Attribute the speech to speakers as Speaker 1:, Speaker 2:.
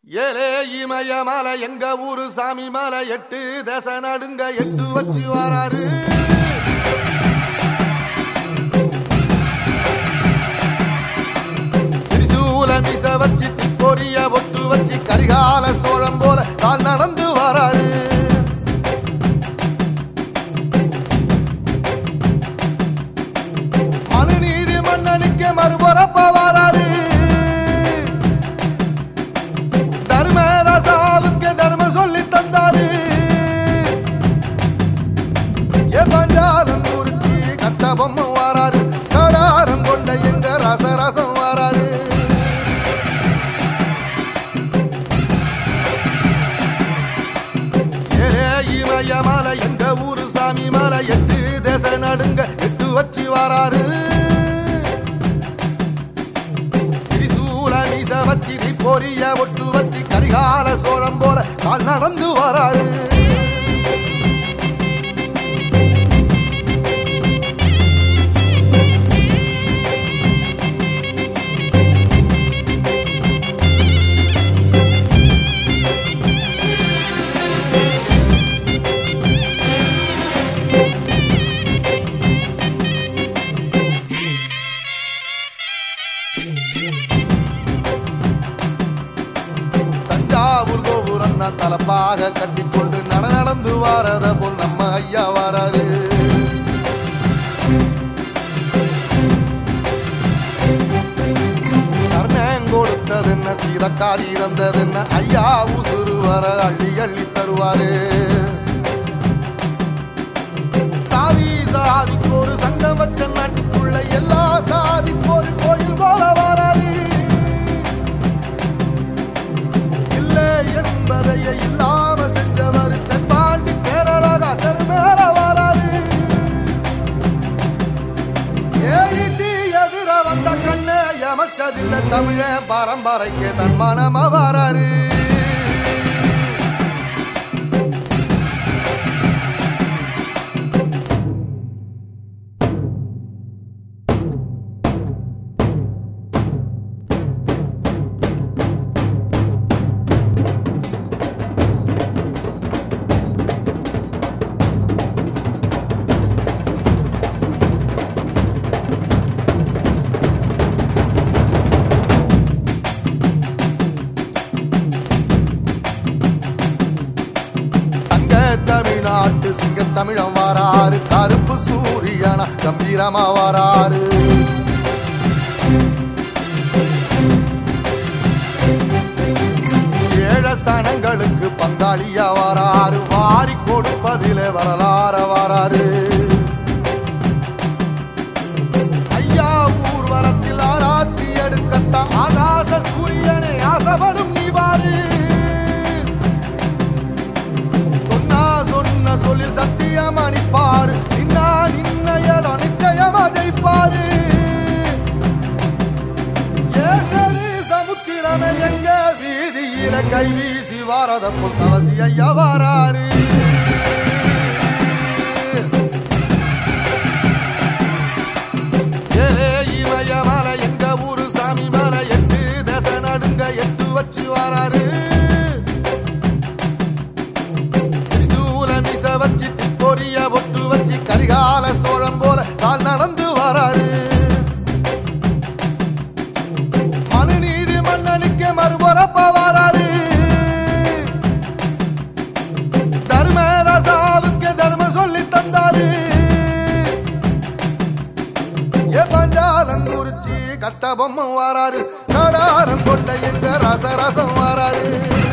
Speaker 1: ஏலே இமய மலை எங்க ஊரு சாமி மலை எட்டு தச நடுங்க எட்டு வச்சு வராரு திரிசூல மிச வச்சு பொரிய ஒட்டு வச்சு கரிகால சோழம் போல கால் நடந்து வராரு மனுநீதி மன்னனுக்கு மறுபுறப்ப வராரு தர்மராசாவுக்கு தர்மம் சொல்லி தந்தாரு ஏ பஞ்சாலம் குறிச்சி கட்ட பொம்மை வாராரு கடாரம் கொண்ட எங்க ரசரசம் வாராரு ஏ இமய மலை எங்க ஊரு சாமி மலை எட்டு தேச நடுங்க எட்டு வச்சு வாராரு திரிசூல நீச வச்சு பொரிய ஒட்டு வச்சு கரிகால சோழம் போல கால் நடந்து வராரு தஞ்சாவூர் கோபுரம் தான் தலப்பாக கட்டிக்கொண்டு நட நடந்து வாரத போல் நம்ம ஐயா வாராரு கர்ணன் கொடுத்ததென்ன சீதக்காரி இறந்ததென்ன ஐயா உசுறு வர அள்ளி அள்ளி தருவாரு சாதி சாதிக்கு ஒரு சங்கம் வச்ச நாட்டுக்குள்ள எல்லா சாதிக்கு ஒரு கோயில் போல வராரு இல்லை என்பதையே இல்லாம செஞ்சவர் தென்பாண்டி கேரளா தெருமேல வராரு ஏறிட்டு எதிர வந்த கண்ணே எமச்சதில்லை தமிழ பரம்பரைக்கு தன் மனம வராரு தங்க தமிழ்நாட்டு சிங்க தமிழம் வாராரு கருப்பு சூரியனா கம்பீரமா வாராரு ஏழ சனங்களுக்கு பங்காளியா வாராரு வாரி கொடுப்பதிலே வரலாற வாராரு ஐயா ஊர்வலத்தில் ஆராத்தி எடுக்கத்தான் ஆகாச சூரியனை ஆசைப்படும் நீ வாரு சொன்னா சொன்ன சொல்லில் சத்தியம் அணிப்பாரு நின்னா நின்ன இடம் நிச்சயமா ஜெயிப்பாரு ஏசரி சமுத்திரமே எங்க வீதியில கை வீசி வாரத போல் கவசி ஐயா வாராரு ஏலே இமய மலை எங்க ஊரு சாமி மலை எட்டு தச நடுங்க எட்டு வச்சு வாராரு திரிசூல மிச வச்சு பொரிய ஒட்டு வச்சு கரிகால சோழம் போல கால் நடந்து வராரு மனுநீதி மன்னனுக்கு மறுபுறப்ப வராரு தர்மராசாவுக்கு தர்மம் சொல்லி தந்தாரு ஏ பஞ்சாலம் குறிச்சி கட்ட பொம்மை வாராரு கடாரம் கொண்ட எங்க ரசரசம் வாராரு